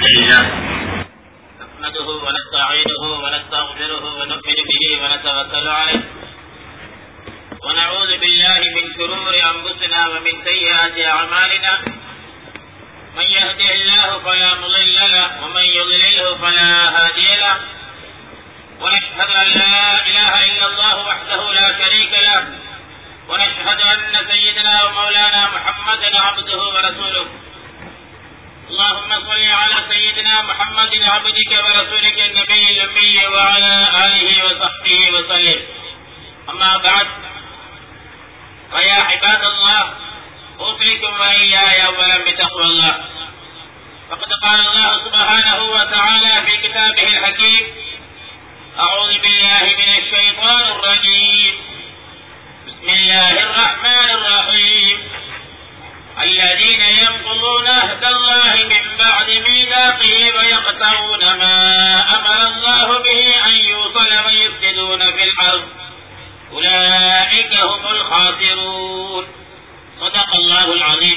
لله نحمده ونستعينه ونستغفره ونؤمن به ونتوكل عليه ونعوذ بالله من شرور أنفسنا ومن سيئات أعمالنا من يهده الله فلا مضل له ومن يضلله فلا هادي له ونشهد أن لا إله إلا الله وحده لا شريك له ونشهد أن سيدنا ومولانا محمدا عبده ورسوله اللهم صل على سيدنا محمد عبدك ورسولك النبي الأمي وعلى آله وصحبه وسلم أما بعد فيا عباد الله أوصيكم وإياي أولا بتقوى الله فقد قال الله سبحانه وتعالى في كتابه الحكيم أعوذ بالله من الشيطان الرجيم بسم الله الرحمن الرحيم الذين ينقضون عهد الله من بعد ميثاقه ويقطعون ما أمر الله به أن يوصل ويفسدون في الأرض أولئك هم الخاسرون صدق الله العظيم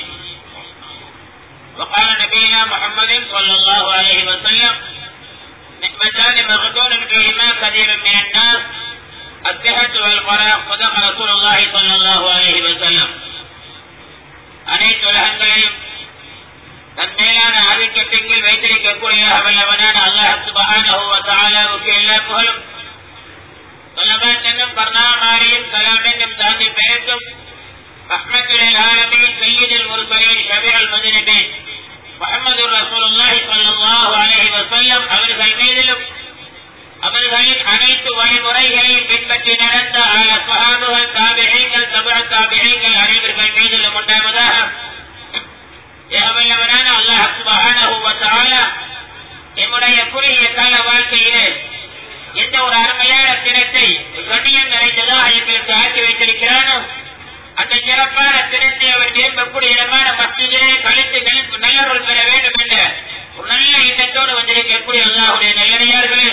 وقال نبينا محمد صلى الله عليه وسلم نعمتان مغدون فيهما كثير من الناس الصحة والفراغ صدق رسول الله صلى الله عليه وسلم அனைத்து உலகங்களையும் தன் மேலான ஆதிக்கத்தின் கீழ் வைத்திருக்கக்கூடிய வல்லவனான அல்லாஹ் சுபஹானஹு வ தஆலாவுக்கு எல்லா புகழும் சொல்லமான் என்னும் கருணாமாரியும் கலாம் என்னும் தாண்டி பெயர்க்கும் ரஹ்மத்துல் ஆலமீன் சையீதுல் முர்சலீன் ஷபீஉல் முஜ்ரிமீன் முஹம்மது ரசூலுல்லாஹி ஸல்லல்லாஹு அலைஹி வஸல்லம் அவர்கள் மீதிலும் அவர்களின் அனைத்து வழிமுறைகளையும் பின்பற்றி நடந்த ஆல சஹாபுகள் தாபிகைகள் தபுர தாபிகைகள் அனைவர்கள் மீதிலும் உண்டாவதாக ஏவல்லவனான அல்லாஹ் சுபஹானஹு வ தஆலா எம்முடைய குறுகிய கால வாழ்க்கையிலே எந்த ஒரு அருமையான தினத்தை கண்ணியம் நிறைந்ததாக எங்களுக்கு ஆக்கி வைத்திருக்கிறானோ அந்த சிறப்பான தினத்தை அவர் விரும்பக்கூடிய இடமான மத்தியிலே கழித்து நல்லருள் பெற வேண்டும் என்ற ஒரு நல்ல எண்ணத்தோடு வந்திருக்கக்கூடிய அல்லாஹுடைய நல்லடியார்களே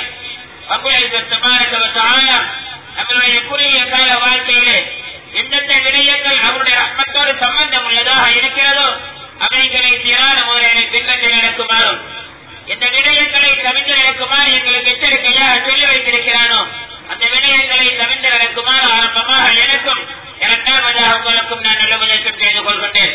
நம்மளுடைய குறுகிய கால வாழ்க்கையிலே எந்தெந்த விடயங்கள் அவருடைய ரத்னத்தோடு சம்பந்தம் உள்ளதாக இருக்கிறதோ அவைகளை சீரான முறையினை பின்பற்றி நடக்குமாறும் எந்த விடயங்களை தவிர்த்து நடக்குமாறு எங்களுக்கு எச்சரிக்கையாக சொல்லி வைத்திருக்கிறானோ அந்த விடயங்களை தவிர்த்து நடக்குமாறு ஆரம்பமாக எனக்கும் இரண்டாவதாக உங்களுக்கும் நான் நல்ல உதவிக்கும் செய்து கொள்கின்றேன்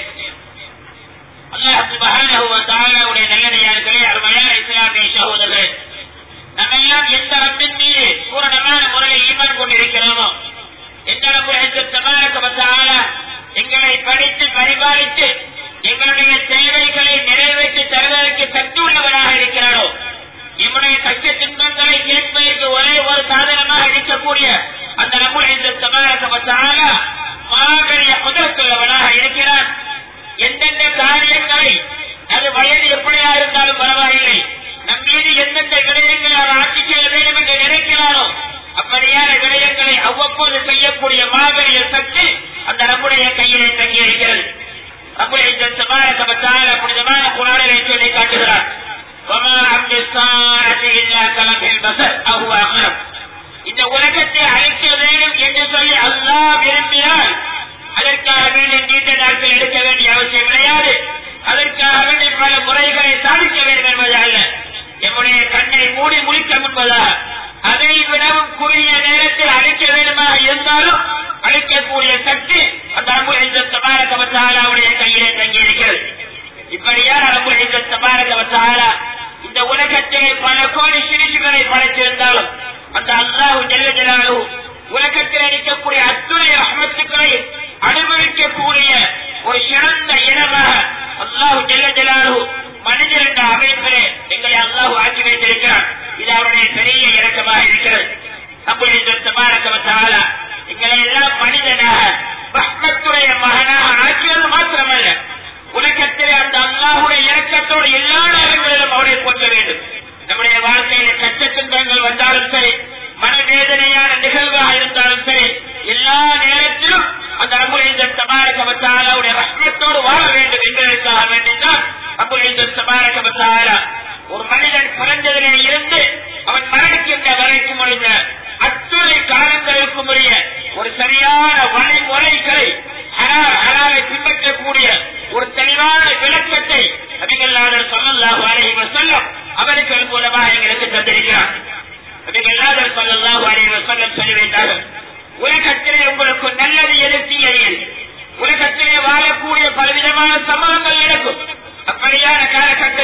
அல்லாஹுடைய நல்லடையார்களே அருமையான இஸ்லாமிய சகோதரர்களே நம்மெல்லாம் எந்த ரப்பின் மீது பூரணமான முறையில் ஈமான் கொண்டிருக்கிறோமோ எந்த ரப்பு எங்களை படித்து பரிபாலித்து எங்களுடைய தேவைகளை நிறைவேற்றி தருவதற்கு சக்தி உள்ளவனாக இருக்கிறாரோ எம்முடைய கஷ்ட துன்பங்களை கேட்பதற்கு ஒரே ஒரு சாதனமாக இருக்கக்கூடிய அந்த நம்முடைய சமாளக்கப்பட்டால மாபெரிய முதலத்துள்ளவனாக இருக்கிறார் எந்தெந்த காரியங்களை அது வயது எப்படியா இருந்தாலும் பரவாயில்லை நம் மீது எந்தெந்த விடயங்களை அவர் ஆட்சி செய்ய வேண்டும் என்று நினைக்கிறாரோ அப்படியான விடயங்களை அவ்வப்போது செய்யக்கூடிய மாபெரிய சக்தி அந்த நம்முடைய கையிலே தங்கியிருக்கிறது நம்முடைய சமாளக்கப்பட்டால் புனிதமான குரானிலே சொல்லி காட்டுகிறார் இந்த உலகத்தை அழைக்க வேண்டும் என்று சொல்லி அல்லா விரும்பினால் அதற்காக வேண்டிய நீண்ட நாட்கள் எடுக்க வேண்டிய அவசியம் கிடையாது அதற்காக வேண்டிய பல முறைகளை சாதிக்க வேண்டும் என்பது அல்ல என்னுடைய கண்ணை மூடி முடிக்க முன்பதாக அதை விடவும் குறுகிய நேரத்தில் அழைக்க வேண்டுமாக இருந்தாலும் அழைக்கக்கூடிய சக்தி அந்த அன்புடைய தபாரகவத்தாலாவுடைய கையிலே தங்கியிருக்கிறது இப்படியார் அன்புடைய தபாரகவத்தாலா இந்த உலகத்திலே பல கோடி சிரிசுகளை படைத்திருந்தாலும் அந்த அல்லாஹு ஜெல்லஜலாலு உலகத்தில் இருக்கக்கூடிய அத்துணை ரஹமத்துக்களை அனுபவிக்கக்கூடிய ஒரு சிறந்த இடமாக அல்லாஹு ஜெல்லஜலாலு மனிதர் என்ற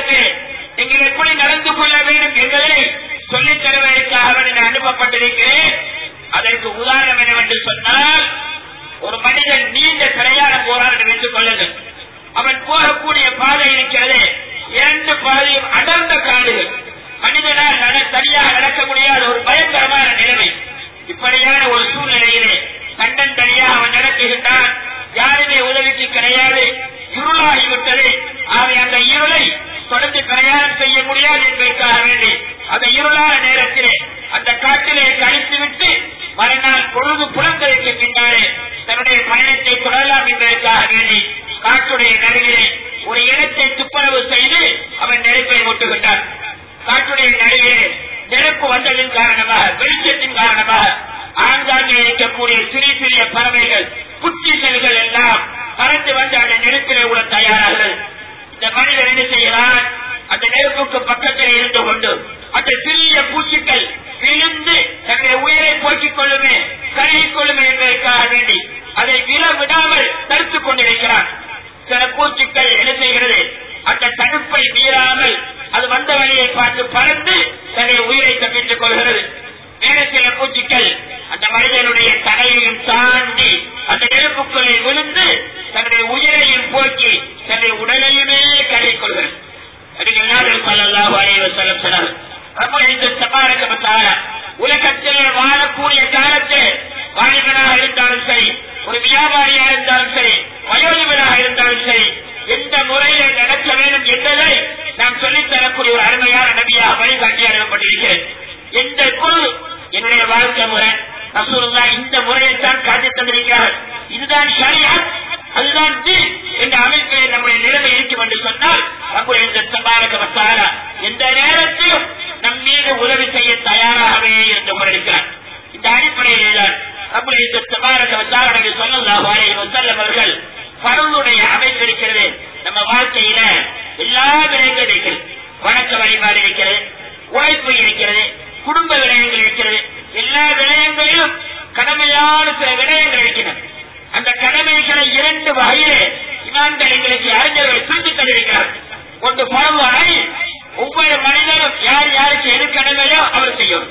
சமுதாயத்தில் நீங்கள் எப்படி நடந்து கொள்ள வேண்டும் என்பதை சொல்லித் தருவதற்காக நான் அனுப்பப்பட்டிருக்கிறேன் அதற்கு உதாரணம் என்னவென்று சொன்னால் ஒரு மனிதன் நீண்ட பிரயாணம் போறான் என்று வைத்துக் கொள்ளுங்கள் அவன் போகக்கூடிய பாதை இருக்கிறது இரண்டு பாதையும் அடர்ந்த காடுகள் மனிதனால் நட சரியாக நடக்க முடியாத ஒரு பயங்கரமான நிலைமை இப்படியான ஒரு சூழ்நிலையிலே கண்டன் தனியாக அவன் நடக்குகின்றான் யாருமே உதவிக்கு கிடையாது இருளாகிவிட்டது ஆகவே அந்த இருளை தொடர்ந்து பிரயாணம் செய்ய முடியாது என்பதற்காக வேண்டி அந்த இருளான நேரத்திலே அந்த காட்டிலே கழித்துவிட்டு மறுநாள் பொழுது புலங்களுக்கு பின்னாலே தன்னுடைய பயணத்தை தொடரலாம் என்பதற்காக வேண்டி காட்டுடைய நடுவிலே ஒரு இடத்தை துப்புரவு செய்து அவன் நெருப்பை ஒட்டுகின்றான் காட்டுடைய நடுவிலே நெருப்பு வந்ததின் காரணமாக வெளிச்சத்தின் காரணமாக ஆங்காங்கே இருக்கக்கூடிய சிறிய சிறிய பறவைகள் குட்டி செல்கள் எல்லாம் பறந்து வந்து அந்த நெருப்பிலே உள்ள தயாராகிறது இந்த மனிதன் என்ன செய்கிறான் அந்த நெருப்புக்கு பக்கத்தில் இருந்து கொண்டு அந்த சிறிய பூச்சிகள் விழுந்து தன்னுடைய உயிரை போக்கிக் கொள்ளுமே கருகிக் கொள்ளுமே என்பதற்காக வேண்டி அதை விழ விடாமல் தடுத்துக் கொண்டிருக்கிறான் சில பூச்சிகள் என்ன செய்கிறது அந்த தடுப்பை மீறாமல் அது வந்த வழியை பார்த்து பறந்து தன்னுடைய உயிரை தப்பித்துக் கொள்கிறது வேறு சில பூச்சிகள் அந்த மனிதனுடைய தலையையும் தாண்டி அந்த நெருப்புக்குள்ளே விழுந்து தன்னுடைய உயிரையும் போக்கி தன்னுடைய உடலையுமே கருகிக் கொள்கிறது உலகத்திலே வாழக்கூடிய காலத்தில் வாலிபனாக இருந்தாலும் சரி ஒரு வியாபாரியா இருந்தாலும் சரி வயோதிபனாக இருந்தாலும் சரி எந்த முறையில நடக்க வேண்டும் என்பதை நாம் சொல்லித் தரக்கூடிய ஒரு அருமையான நபியாக வழிகாட்டி அனுப்பப்பட்டிருக்கிறேன் எந்த குழு என்னுடைய வாழ்க்கை முறை ரசூலுல்லா இந்த முறையை தான் காட்டி தந்திருக்கிறார் இதுதான் சரியா அதுதான் தீன் என்ற அமைப்பிலே நம்முடைய நிலைமை இருக்கும் என்று சொன்னால் நம்முடைய இந்த தபாரக வசாரா எந்த நேரத்திலும் நம் மீது உதவி செய்ய தயாராகவே இருந்து கொண்டிருக்கிறார் இந்த அடிப்படையிலே தான் நம்முடைய இந்த தபாரக வசாரணைக்கு சொல்லலாம் வசல்லம் அவர்கள் பருளுடைய அமைப்பு இருக்கிறது நம்ம வாழ்க்கையில எல்லா விடயங்களும் இருக்கிறது வணக்க வழிபாடு இருக்கிறது உழைப்பு இருக்கிறது குடும்ப விடயங்கள் இருக்கிறது எல்லா விடயங்களிலும் கடமையான சில விடயங்கள் இருக்கின்றன அந்த கடமைகளை இரண்டு வகையிலே இமான்கள் எங்களுக்கு அறிஞர்கள் பிரித்து தந்திருக்கிறார் ஒன்று பரவாய் ஒவ்வொரு மனிதனும் யார் யாருக்கு எது கடமையோ அவர் செய்யும்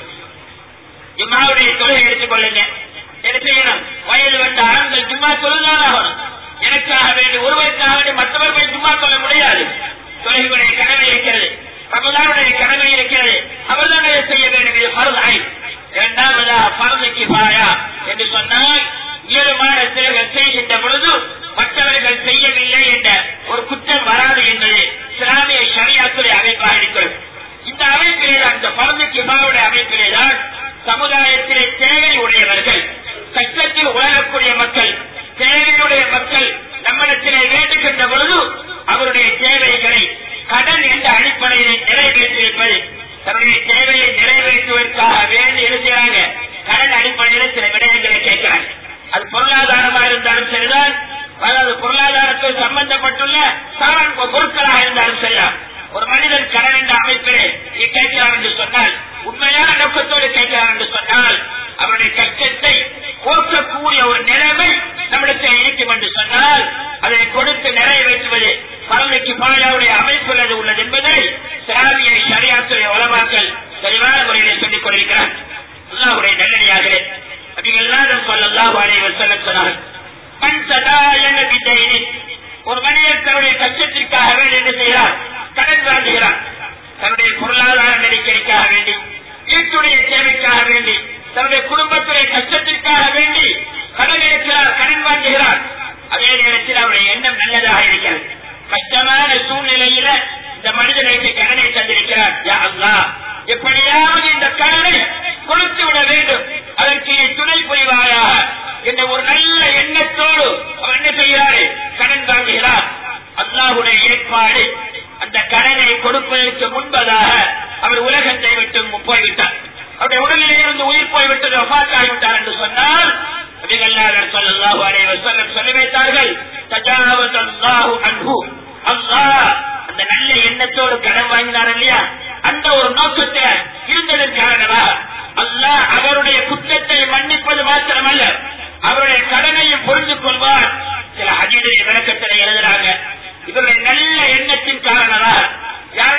ஜும்மாவுடைய தொழிலை எடுத்துக் கொள்ளுங்க என்ன செய்யணும் வயது வந்த ஆண்கள் ஜும்மா தொழுதான் ஆகணும் எனக்காக வேண்டி ஒருவருக்காக வேண்டி மற்றவர்கள் ஜும்மா சொல்ல முடியாது தொழில்களுடைய கடமை இருக்கிறது ரமலானுடைய கடமை இருக்கிறது அவர்தான் இதை செய்ய வேண்டும் இது பருதாய் இரண்டாவதா பருதைக்கு பாயா என்று சொன்னால் இயலுமான சிலர்கள் செய்கின்ற பொழுது மற்றவர்கள் செய்யவில்லை என்ற ஒரு குற்றம் வராது என்பது இஸ்லாமிய ஷரியாத்துடைய அமைப்பாக இருக்கிறது இந்த அமைப்பிலே தான் இந்த பரந்து கிபாவுடைய அமைப்பிலே தான் சமுதாயத்திலே தேவை உடையவர்கள் கஷ்டத்தில் உணரக்கூடிய மக்கள் தேவையுடைய மக்கள் நம்மிடத்திலே வேண்டுகின்ற பொழுது அவருடைய தேவைகளை கடன் என்ற அடிப்படையிலே நிறைவேற்றியிருப்பது தன்னுடைய தேவையை நிறைவேற்றுவதற்காக வேண்டி எழுதுகிறாங்க கடன் அடிப்படையில் சில விடயங்களை கேட்கிறாங்க அது பொருளாதாரமாக இருந்தாலும் சரிதான் அதாவது பொருளாதாரத்தில் சம்பந்தப்பட்டுள்ள சாரான் பொருட்களாக இருந்தாலும் சரிதான் ஒரு மனிதன் கடன் என்ற அமைப்பிலே நீ கேட்கிறான் என்று சொன்னால் உண்மையான நோக்கத்தோடு கேட்கிறான் என்று சொன்னால் அவருடைய கஷ்டத்தை போக்கக்கூடிய ஒரு நிலைமை நம்மிடத்தில் இருக்கும் என்று சொன்னால் அதை கொடுத்து நிறைவேற்றுவது பரமைக்கு பாயாவுடைய அமைப்பில் அது உள்ளது என்பதை சிராமியை சரியாத்துடைய உலமாக்கள் தெளிவான முறையிலே சொல்லிக் கொண்டிருக்கிறார் அல்லாஹுடைய நல்லடியாகிறேன் அப்படிங்கெல்லாம் சொல்லலாம் அனைவர் சொல்ல சொன்னார் மண் சதாயன விதையினி ஒரு மனிதர் தன்னுடைய கஷ்டத்திற்காக வேண்டி என்ன செய்கிறார் கடன் வாங்குகிறார் தன்னுடைய பொருளாதார நெருக்கடிக்காக வேண்டி வீட்டுடைய தேவைக்காக வேண்டி தன்னுடைய குடும்பத்துடைய கஷ்டத்திற்காக வேண்டி கடன் எடுக்கிறார் கடன் வாங்குகிறார் அதே நேரத்தில் அவருடைய எண்ணம் நல்லதாக இருக்கிறது கஷ்டமான சூழ்நிலையில இந்த மனிதனுக்கு கடனை தந்திருக்கிறார் யா அல்லாஹ் எப்படியாவது இந்த கடனை கொடுத்து விட வேண்டும் அதற்கு நீ துணை புரிவாயாக என்ற ஒரு நல்ல எண்ணத்தோடு அவர் என்ன செய்கிறாரு கடன் வாங்குகிறார் அல்லாஹுடைய ஏற்பாடு அந்த கடனை கொடுப்பதற்கு முன்பதாக அவர் உலகத்தை விட்டு போய்விட்டார் அவருடைய உடலிலே இருந்து உயிர் போய்விட்டது ஒப்பாத்தாகிவிட்டார் என்று சொன்னால் நபிகள்லாளர் ஸல்லல்லாஹு அலைஹி வஸல்லம் சொல்லி வைத்தார்கள் தஜாவஸ் அல்லாஹு அன்ஹு அல்லாஹ் அந்த நல்ல எண்ணத்தோடு கடன் வாங்கினார் இல்லையா அந்த ஒரு நோக்கத்தை இருந்ததன் காரணமாக அல்லாஹ் அவருடைய குற்றத்தை மன்னிப்பது மாத்திரமல்ல அவருடைய கடனையும் புரிந்து கொள்வார் சில ஹஜீதுடைய விளக்கத்தில் எழுதுறாங்க இவருடைய நல்ல எண்ணத்தின் காரணமாக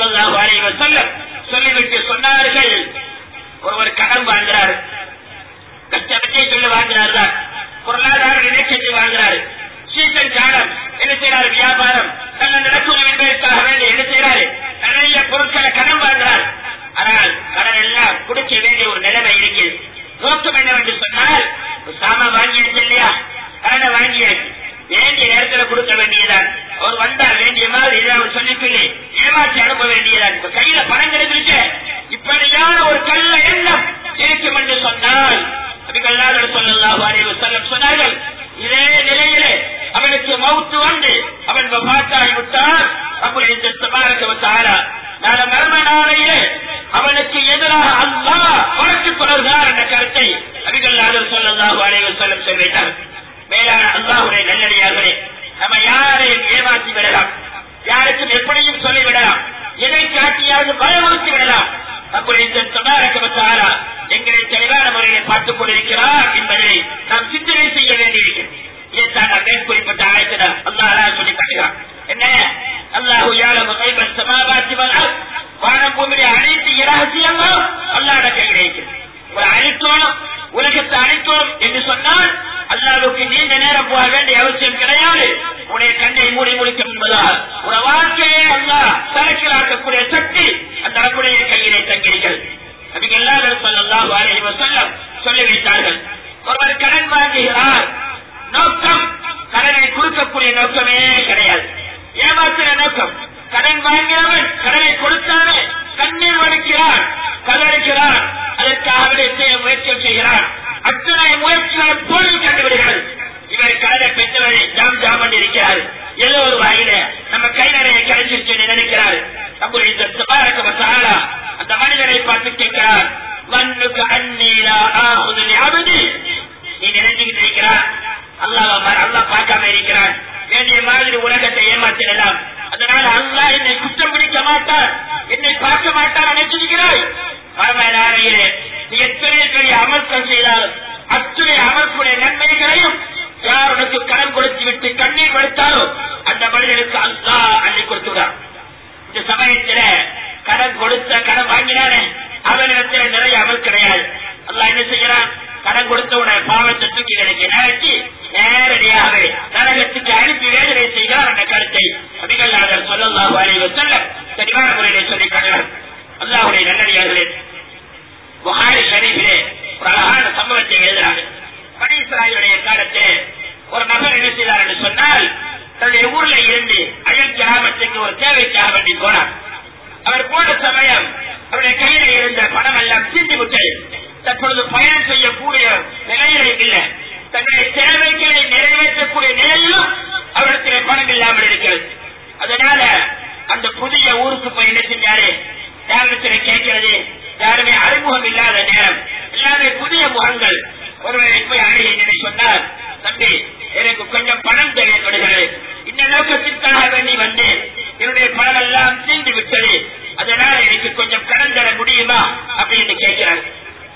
ஸல்லல்லாஹு அலைஹி வஸல்லம் சொல்லிவிட்டு சொன்னார்கள் ஒருவர் கடன் வாங்குறார் கஷ்டப்பட்டே சொல்லி வாங்குறாரு தான் பொருளாதார நிலைச்சென்று வாங்குறாரு சீசன் காலம் என்ன செய்யறாரு வியாபாரம் நல்ல நடக்கும் என்பதற்காக வேண்டி என்ன செய்யறாரு நிறைய பொருட்களை கடன் வாங்குறார் ஆனால் கடன் எல்லாம் கொடுக்க வேண்டிய ஒரு நிலைமை இருக்கு நோக்கம் என்னவென்று சொன்னால் ஒரு சாமா வாங்கியாச்சு இல்லையா கடனை வாங்கியாச்சு வேண்டிய நேரத்தில் கொடுக்க வேண்டியதான் அவர் வந்தா வேண்டிய மாதிரி ஏதாவது சொல்லிக்கொள்ளி ஏமாற்றி அனுப்ப வேண்டியதான் இப்ப கையில பணம் கிடைச்சிருச்சு இப்படியான ஒரு கல்ல எண்ணம் இருக்கும் என்று சொன்னால் நபிகள்நாதர் ஸல்லல்லாஹு அலைஹி வஸல்லம் சொன்னார்கள் இதே நிலையிலே அவனுக்கு மவுத்து வந்து அவன் வஃபாத்தாகி விட்டால் ரப்பல் இஸ்ஸத் தபாரக வ தஆலா நாளை மர்ம நாளையிலே அவனுக்கு எதிராக அல்லாஹ் வழக்கு தொடர்கிறார் என்ற கருத்தை நபிகள்நாதர் ஸல்லல்லாஹு அலைஹி வஸல்லம் சொல்லிட்டார் மேலான அல்லாஹ்வுடைய நல்லடியார்களே நம்ம யாரையும் ஏமாற்றி விடலாம் யாருக்கும் எப்படியும் சொல்லிவிடலாம் எதை காட்டியாவது பயமுறுத்தி விடலாம் அப்படி இந்த சொன்னாரா எங்களை தெளிவான முறையில் பார்த்துக் கொண்டிருக்கிறார் என்பதை நாம் சிந்தனை செய்ய வேண்டியிருக்கிறது இதைத்தான் நான் மேற்கொள்ளப்பட்ட ஆயத்தினர் அல்லாஹ் சொல்லி காட்டுகிறான் என்ன அல்லாஹு யாழம் கைபல் சமாபாத்தி வானம் பூமியை அனைத்து இரகசியங்களும் அல்லாட கையில் இருக்கிறது ஒரு அழித்தோம் உலகத்தை அழித்தோம் என்று சொன்னால் அல்லாவுக்கு நீண்ட நேரம் போக வேண்டிய அவசியம் கிடையாது உடைய கண்ணை மூடி முடிக்கும் என்பதால் ஒரு வாழ்க்கையை அல்லா சரக்கிலாக்கக்கூடிய சக்தி அந்த அன்புடைய கையிலே தங்கியிருக்கிறது அதுக்கு எல்லாரும் சொல்லலாம் வாழை சொல்லம் சொல்லி வைத்தார்கள் ஒருவர் கடன் வாங்குகிறார் நோக்கம் கடனை கொடுக்கக்கூடிய நோக்கமே கிடையாது ஏமாத்துற நோக்கம் கடன் வாங்கினவன் கடனை கொடுத்தானே கண்ணீர் வடிக்கிறான் கதறிக்கிறான் அதற்காக செய்ய முயற்சி செய்கிறான் அத்தனை முயற்சிகளை தோல்வி கண்டுவிடுகிறது இவர் கடனை பெற்றவரை ஜாம் ஜாம் என்று இருக்கிறார் ஏதோ ஒரு வகையில நம்ம கை நிறைய கிடைச்சிருச்சு நினைக்கிறார் நம்முடைய இந்த சபாரக மசாலா அந்த மனிதனை பார்த்து கேட்கிறார் மண்ணுக்கு அந்நீரா ஆகுதல் அபதி நீ நினைச்சுக்கிட்டு இருக்கிறார் அல்லாஹ் அல்லாஹ் பார்க்காம இருக்கிறான் வேண்டிய மாதிரி உலகத்தை ஏமாத்திடலாம் அதனால அல்லாஹ் என்னை குற்றம் பிடிக்க மாட்டார் என்னை பார்க்க மாட்டார் நினைச்சிருக்கிறாய் பரமநாளையிலே நீ எத்தனை பெரிய அமர்த்தம் செய்தாலும் அத்தனை அமர்ப்புடைய நன்மைகளையும் யார் உனக்கு கடன் கொடுத்து விட்டு கண்ணீர் கொடுத்தாலும் அந்த மனிதனுக்கு அல்லா அள்ளி கொடுத்துடான் இந்த சமயத்தில கடன் கொடுத்த கடன் வாங்கினானே அவனிடத்தில் நிறைய அமல் கிடையாது அல்லா என்ன செய்யறான் கடன் கொடுத்த உடனே பாவத்தை தூக்கி கிடைக்க நினைச்சு நேரடியாகவே நரகத்துக்கு அனுப்பி வேதனை செய்கிறார் என்ற கருத்தை அபிகல்லாதர் சொல்லல்லாஹு அலைஹி வஸல்லம் தெளிவான முறையிலே சொல்லி காட்டுகிறார் அல்லாஹுடைய நல்லடியார்களே புகாரி ஷரீஃபிலே ஒரு அழகான சம்பவத்தை எழுதுறாங்க பனி இஸ்ராயலுடைய காலத்திலே ஒரு நபர் என்ன செய்தார் என்று சொன்னால் தன்னுடைய ஊர்ல இருந்து அயல் கிராமத்துக்கு ஒரு தேவைக்காக வேண்டி போனார் அவர் போன சமயம் அவருடைய கையில இருந்த பணம் எல்லாம் தீண்டு விட்டது தற்பொழுது பயணம் செய்யக்கூடிய நிலையில இல்லை தன்னுடைய தேவைகளை நிறைவேற்றக்கூடிய நிலையிலும் அவரிடத்திலே பணம் இல்லாமல் இருக்கிறது அதனால அந்த புதிய ஊருக்கு போய் என்ன செஞ்சாரு யாரிடத்திலே கேட்கிறது யாருமே அறிமுகம் இல்லாத நேரம் எல்லாமே புதிய முகங்கள் ஒருவரை போய் அணுகி சொன்னார் தம்பி எனக்கு கொஞ்சம் பணம் தேவைப்படுகிறது இந்த நோக்கத்திற்காக வேண்டி வந்தேன் என்னுடைய பணம் எல்லாம் தீர்ந்து விட்டது அதனால எனக்கு கொஞ்சம் கடன் தர முடியுமா அப்படின்னு கேட்கிறார்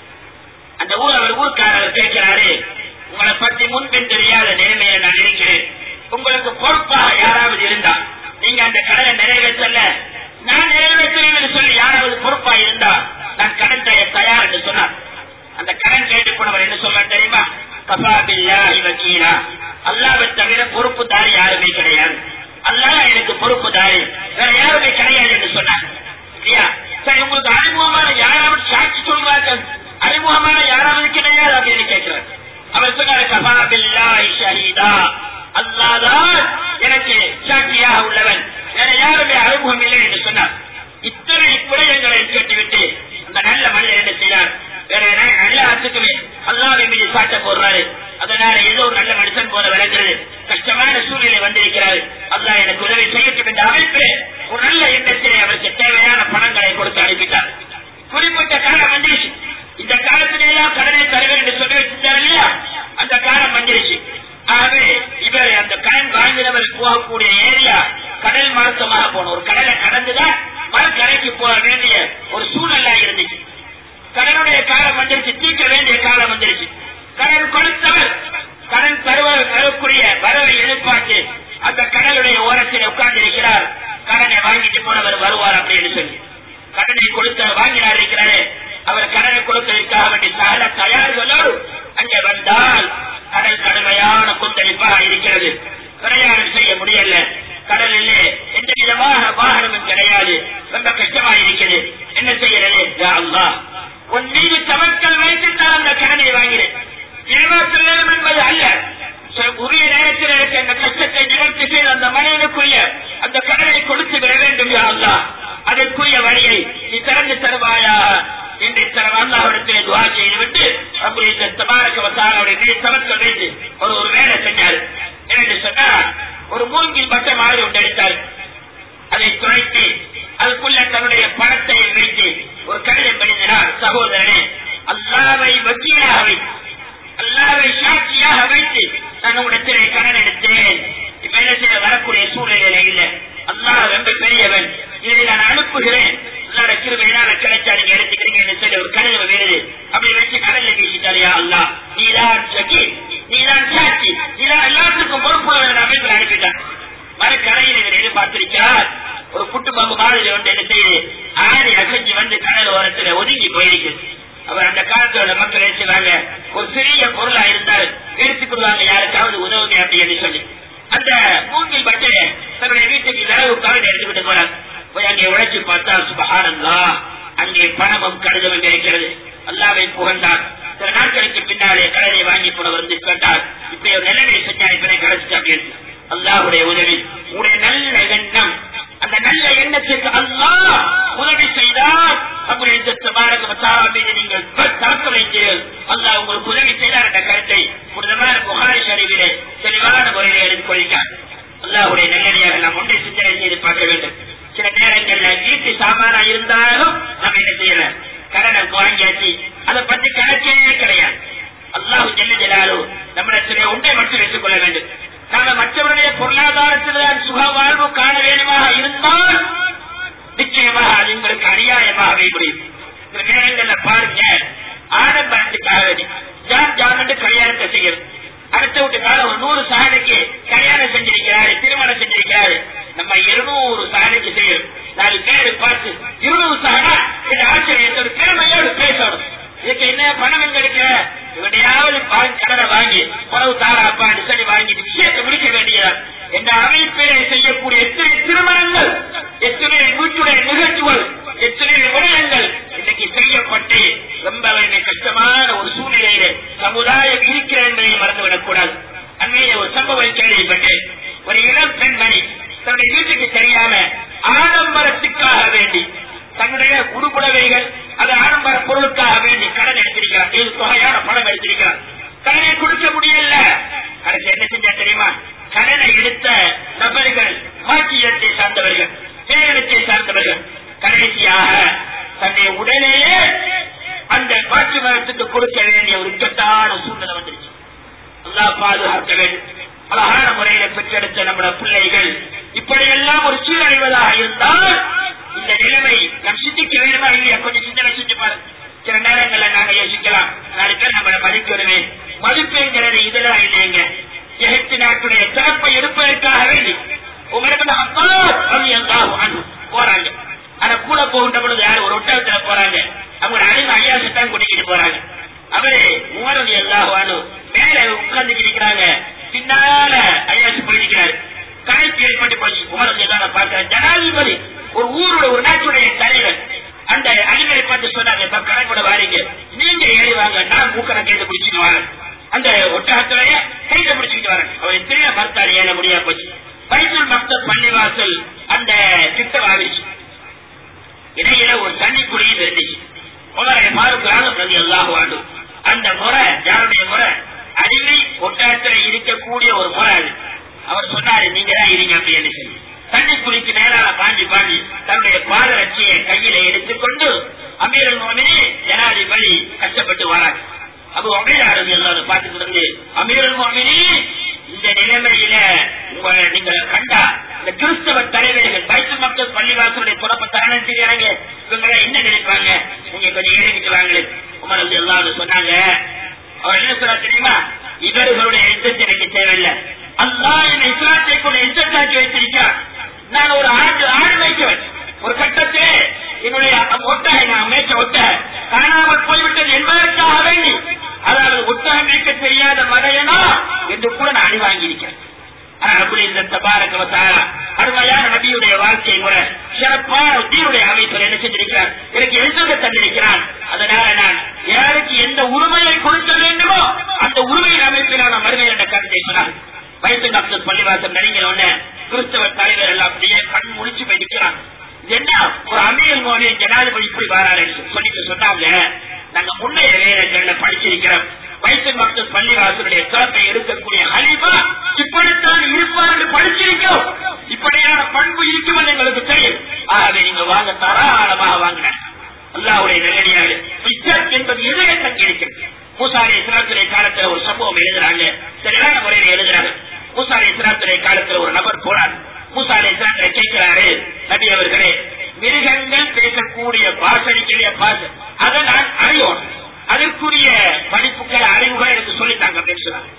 அந்த ஊர் அவர் ஊர்க்காரர் கேட்கிறாரு உங்களை பற்றி முன்பின் தெரியாத நிலைமையில நான் இருக்கிறேன் உங்களுக்கு பொறுப்பாக யாராவது இருந்தா நீங்க அந்த கடனை நிறைவேற்றல நான் நிறைவேற்றேன் என்று சொல்லி யாராவது பொறுப்பா இருந்தா நான் கடன் தர தயார் என்று சொன்னார் அந்த கடன் கேட்டு போனவர் என்ன சொல்ல தெரியுமா கபாபில்லா இவக்கீரா அல்லாவை தவிர பொறுப்புதாரி யாருமே கிடையாது அல்லாஹ் எனக்கு பொறுப்புதாரி வேற யாருமே கிடையாது என்று சொன்னார் இல்லையா சரி உங்களுக்கு அறிமுகமான யாராவது சாட்சி சொல்வார்கள் அறிமுகமான யாராவது கிடையாது அப்படின்னு கேட்கிறார் அவர் சொன்னார் கபாபில்லா ஷஹீதா அல்லாதான் எனக்கு சாட்சியாக உள்ளவன் வேற யாருமே அறிமுகம் இல்லை என்று சொன்னார் இத்தனை குறையங்களை கேட்டுவிட்டு அந்த நல்ல மனிதர் என்ன செய்தார் வேற எல்லாத்துக்குமே அல்லாவை மீது சாட்ட போடுறாரு அதனால ஏதோ ஒரு நல்ல மனுஷன் போல விளங்குறது கஷ்டமான சூழ்நிலை வந்திருக்கிறாரு அல்லா எனக்கு உதவி செய்யட்டும் என்ற அமைப்பில் ஒரு நல்ல எண்ணத்திலே அவருக்கு தேவையான பணங்களை கொடுத்து அனுப்பிட்டார் குறிப்பிட்ட காலம் வந்துருச்சு இந்த காலத்திலே எல்லாம் கடனை தருவேன் என்று சொல்லி வச்சிருந்தார் இல்லையா அந்த காலம் வந்துருச்சு ஆகவே இவர் அந்த கடன் வாங்கினவர் போகக்கூடிய ஏரியா கடல் மார்க்கமாக போன ஒரு கடலை கடந்துதான் மரக்கரைக்கு போக வேண்டிய ஒரு சூழ்நிலை இருந்துச்சு கடனுடைய காலம் வந்துருச்சு தீர்க்க வேண்டிய காலம் வந்துருச்சு கடன் கொடுத்தவர் கடன் தருவர் வரக்கூடிய வரவை எதிர்பார்த்து அந்த கடலுடைய ஓரத்தில் உட்கார்ந்து இருக்கிறார் கடனை வாங்கிட்டு போனவர் வருவார் அப்படின்னு சொல்லி என்பது அல்ல ச- உரிய நேரத்தில் எனக்கு அந்த கஷ்டத்தை நிவர்த்தி செய்து அந்த மனிதனுக்குரிய அந்த கடனை கொடுத்து விட வேண்டும் யா அல்லாஹ் அதற்குரிய வழியை நீ திறந்து தருவாயா என்று தர அல்லாஹ்விடத்தில் துவா செய்துவிட்டு அப்படி இந்த தபாரக வசாலாவுடைய மீது தவக்கல் வைத்து ஒரு ஒரு வேலை செஞ்சார் என்று சொன்னால் ஒரு மூங்கில் பட்ட மாதிரி ஒன்று எடுத்தார் அதை துளைத்து அதுக்குள்ள தன்னுடைய பணத்தை வைத்து ஒரு கடிதம் எழுதினார் சகோதரனே அல்லாவை வக்கீலாக வைத்து அல்லாவை சாட்சியாக வைத்து நான் உங்களிடத்திலே கடன் எடுத்தேன் இப்ப என்ன செய்ய வரக்கூடிய சூழ்நிலையில இல்ல அல்லாஹ் ரொம்ப பெரியவன் இதை நான் அனுப்புகிறேன் அல்லாட கிருமையினால கிடைச்சா நீங்க எடுத்துக்கிறீங்கன்னு சொல்லி ஒரு கடிதம் வேறு அப்படி வச்சு கடல்ல வீசிட்டாரியா அல்லா நீதான் சக்கி நீதான் சாட்சி நீதான் எல்லாத்துக்கும் பொறுப்புள்ள அமைப்பில் அனுப்பிட்டான் மரக்கரையில் இவர் எதிர்பார்த்திருக்கிறார் ஒரு புட்டு பம்பு மாதிரி ஒன்று என்ன செய்யுது ஆடி அசைஞ்சு வந்து கடல் ஓரத்துல ஒதுங்கி போயிருக்கு அவர் அந்த காலத்தோட மக்கள் என்ன செய்வாங்க ஒரு சிறிய பொருளா இருந்தால் எடுத்துக்கொள்வாங்க யாருக்காவது உதவுங்க அப்படின்னு சொல்லி அந்த மூங்கில் பட்டு தன்னுடைய வீட்டுக்கு இரவுக்காக எடுத்துக்கிட்டு போறார் போய் அங்கே உழைச்சு பார்த்தா சுபஹானல்லா அங்கே பணமும் கடிதமும் இருக்கிறது அல்லாவை புகழ்ந்தார் சில நாட்களுக்கு பின்னாலே கடனை வாங்கி போன வந்து கேட்டார் இப்படி ஒரு நிலைமை செஞ்சா இப்படி கிடைச்சிட்டு அப்படின்னு அல்லாஹுடைய உதவி உடைய நல்ல எண்ணம் அந்த நல்ல எண்ணத்திற்கு அல்லாஹ் உதவி செய்தால் அப்படி இந்த தபாரக மசாலா மீது நீங்கள் தாக்க வைத்தீர்கள் அல்லாஹ் உங்களுக்கு உதவி செய்தார் என்ற கருத்தை புனிதமான புகாரி ஷரீஃபிலே தெளிவான முறையில் எடுத்துக் கொள்கிறார் அல்லாஹுடைய நல்லடியாக நாம் ஒன்றை சிந்தனை செய்து பார்க்க வேண்டும் சில நேரங்கள்ல வீட்டு சாமானா இருந்தாலும் நம்ம என்ன செய்யல கடனை வாங்கியாச்சு அதை பத்தி கணக்கே கிடையாது அல்லாஹு ஜெல்ல ஜலாலு நம்மிடத்திலே ஒன்றை மட்டும் வைத்துக் கொள்ள வேண்டும் நாம மற்றவருடைய பொருளாதாரத்தில் தான் சுக வாழ்வு காண வேண்டுமாக இருந்தால் நிச்சயமாக அது உங்களுக்கு அநியாயமாகவே முடியும் சில நேரங்கள்ல பாருங்க ஆடம்பரத்துக்காக வேண்டி ஜான் ஜான் என்று கல்யாணத்தை செய்யறது அடுத்த வீட்டுக்காக ஒரு நூறு சாலைக்கு கல்யாணம் செஞ்சிருக்கிறாரு திருமணம் செஞ்சிருக்கிறாரு நம்ம இருநூறு சாலைக்கு செய்யணும் நாலு பேரு பார்த்து இருநூறு சாலா இந்த ஆச்சரியத்தோடு பெருமையோடு பேசணும் இதுக்கு என்ன பணம் எங்க இருக்க இவனையாவது கடனை வாங்கி உணவு தாராப்பான்னு சொல்லி வாங்கிட்டு விஷயத்தை முடிக்க வேண்டியதா என்ற அமைப்பிலே செய்யக்கூடிய எத்தனை திருமணங்கள் எத்தனை வீட்டுடைய நிகழ்ச்சிகள் எத்தனை விடயங்கள் இன்னைக்கு செய்யப்பட்டு ரொம்ப கஷ்டமான ஒரு சூழ்நிலையில சமுதாயம் இருக்கிற என்பதை மறந்துவிடக் கூடாது அண்மையில ஒரு சம்பவம் கேள்விப்பட்டேன் ஒரு இளம் பெண்மணி தன்னுடைய வீட்டுக்கு தெரியாம ஆடம்பரத்துக்காக வேண்டி தன்னுடைய உடுப்புடவைகள் அது ஆடம்பர பொருளுக்காக வேண்டி கடன் எடுத்திருக்கிறார் இது தொகையான பணம் எடுத்திருக்கிறார் கடனை கொடுக்க முடியல கடைசி என்ன செஞ்சா தெரியுமா கடனை எடுத்த நபர்கள் மாற்றியத்தை சார்ந்தவர்கள் பேரத்தை சார்ந்தவர்கள் கடைசியாக தன்னுடைய உடனேயே அந்த மாற்று மரத்துக்கு கொடுக்க வேண்டிய ஒரு இக்கட்டான சூழ்நிலை வந்துருச்சு அல்லாஹ் பாதுகாக்க வேண்டும் அழகான முறையில பெற்றெடுத்த நம்முடைய பிள்ளைகள் இப்படியெல்லாம் ஒரு சீரழிவதாக இருந்தால் இந்த நிலைமை நாம் சிந்திக்க வேண்டுமா இல்லையா கொஞ்சம் சிந்தனை செஞ்சு பாருங்க சில நேரங்கள்ல நாங்க யோசிக்கலாம் நாலு பேர் நம்மளை மதிக்கணுமே மதிப்புங்கிறது இதெல்லாம் இல்லைங்க எகிப்து நாட்டுடைய சிறப்பை எடுப்பதற்காக வேண்டி உங்களுக்கு அப்பா அது எங்காகும் போறாங்க ஆனா கூட போகின்ற பொழுது யாரும் ஒரு ஒட்டகத்துல போறாங்க அவங்க அழிவு ஐயாசு தான் கூட்டிக்கிட்டு போறாங்க அவரு உமரது எல்லாவானு மேல உட்கார்ந்து இருக்கிறாங்க பின்னால ஐயாசு போயிருக்கிறாரு கலைப்பு ஏற்பட்டு போச்சு உமரது எல்லாம் பார்க்கிறேன் ஜனாதிபதி ஒரு ஊரோட ஒரு நாட்டுடைய தலைவர் அந்த அணிகளை பார்த்து சொன்னாங்க இப்ப கணக்கூட வாரீங்க நீங்க ஏறி வாங்க நான் மூக்கனை கைது பிடிச்சிட்டு வரேன் அந்த ஒட்டகத்திலேயே கைதை பிடிச்சிட்டு வரேன் அவர் எத்தனையோ மறுத்தாரு ஏற முடியா போச்சு பைசல் மக்தப் பள்ளிவாசல் அந்த திட்டம் ஆகிடுச்சு இடையில ஒரு தண்ணி குழியும் இருந்துச்சு உலக மாறுக்கிறாங்க பிரதி எல்லாம் வேண்டும் அந்த முறை யாருடைய முறை அடிமை ஒட்டகத்தில் இருக்கக்கூடிய ஒரு முறை அது அவர் சொன்னாரு நீங்க தான் இருங்க அப்படின்னு சொல்லி தண்ணி குழிக்கு நேராக பாஞ்சி பாஞ்சி தன்னுடைய பாதரட்சியை கையில எடுத்துக்கொண்டு அமீரல் மோனே ஜனாதிபதி கஷ்டப்பட்டு வராங்க அப்போ அமீராரதி எல்லாரும் பார்த்துட்டு இருந்து அமீரல் மோமினி இந்த நிலைமையில உங்களை நீங்க கண்டா இந்த கிறிஸ்தவ தலைவர்கள் பைத்து மக்கள் பள்ளிவாசலுடைய துறப்ப தரணம் செய்யறாங்க இவங்க என்ன நினைப்பாங்க நீங்க கொஞ்சம் ஏறிக்கிட்டு வாங்க உமரது எல்லாரும் சொன்னாங்க அவர் என்ன சொல்ல தெரியுமா இவர்களுடைய எண்ணத்தை எனக்கு தேவையில்லை அல்லா என் இஸ்லாத்தை கூட எண்ணத்தாக்கி வைத்திருக்கிறார் நான் ஒரு ஆண்டு ஆடு வைக்கவன் ஒரு கட்டத்திலே என்னுடைய ஒட்டகை நான் மேய்ச்ச ஒட்டகை காணாமல் போய்விட்டது என்பதற்காக வேண்டி அதாவது ஒட்டகம் மேய்க்க தெரியாத மடையனா என்று கூட நான் அடி வாங்கியிருக்கிறேன் அப்படி இந்த தபாரகவத்தாரா அருமையான நபியுடைய வாழ்க்கை முறை சிறப்பான உத்தியுடைய அமைப்பில் என்ன செஞ்சிருக்கிறார் எனக்கு எழுத தந்திருக்கிறான் அதனால நான் யாருக்கு எந்த உரிமையை கொடுக்க வேண்டுமோ அந்த உரிமையின் அமைப்பிலான மறுமை என்ற கருத்தை சொன்னார் வயசு டாக்டர் பள்ளிவாசல் நடிகர் உடனே கிறிஸ்தவ தலைவர் எல்லாம் அப்படியே கண் முடிச்சு போய் நிற்கிறாங்க என்ன ஒரு அமீர் மோடி ஜனாதிபதி இப்படி வராரு சொல்லிட்டு சொன்னாங்க நாங்க முன்னைய வேலைகள்ல படிச்சிருக்கிறோம் வயசு மக்கள் பள்ளிவாசலுடைய சிறப்பை எடுக்கக்கூடிய ஹலிமா இப்படித்தான் இருப்பார் என்று படிச்சிருக்கோம் இப்படியான பண்பு இருக்கும் என்று எங்களுக்கு தெரியும் ஆகவே நீங்க வாங்க தாராளமாக வாங்கின அல்லாவுடைய நல்லடியாக இஸ்ஸத் என்பது எதிரே தங்கி இருக்கிறது மூசாரி இஸ்லாத்துடைய காலத்துல ஒரு சம்பவம் எழுதுறாங்க சரியான முறையில் எழுதுறாங்க மூசாரி இஸ்லாத்துடைய காலத்துல ஒரு நபர் போறார் மூசாரி இஸ்லாத்துல கேட்கிறாரு நபி அவர்களே மிருகங்கள் பேசக்கூடிய பாசனிக்கிற பாச அதை நான் அறியோம் அதற்குரிய படிப்புகள் அறிவுகள் எனக்கு சொல்லித்தாங்க அப்படின்னு சொன்னாங்க